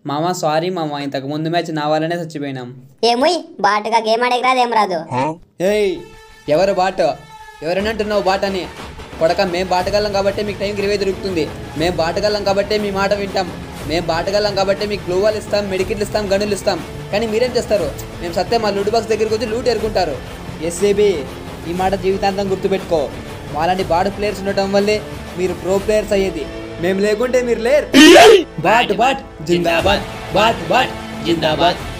మామ సారీ మామ ఇంతకు ముందు మ్యాచ్ నా వల్లనే చచ్చిపోయినాం ఏముయ్ బాటుగా గేమ్ ఆడేకి రాదు ఏం రాదు ఏయ్ ఎవరు బాట ఎవరైనా అంటున్నావు బాట అని కొడక మేం బాటగల్లం కాబట్టి మీకు టైంకి ఇరవై దొరుకుతుంది మేం బాటగల్లం కాబట్టి మీ మాట వింటాం మేం బాటగల్లం కాబట్టి మీకు గ్లోవాలు ఇస్తాం మెడికిట్లు ఇస్తాం గనులు ఇస్తాం కానీ మీరేం చేస్తారు మేము సత్తే మా లూట్ బాక్స్ దగ్గరికి వచ్చి లూట్ ఎరుకుంటారు ఎస్ఏబి ఈ మాట జీవితాంతం గుర్తుపెట్టుకో మాలాంటి బాడు ప్లేయర్స్ ఉండటం వల్లే మీరు ప్రో ప్లేయర్స్ అయ్యేది మేము లేకుంటే మీరు లేరు బాట్ బాట్ జిందాబాద్ బాట్ బాట్ జిందాబాద్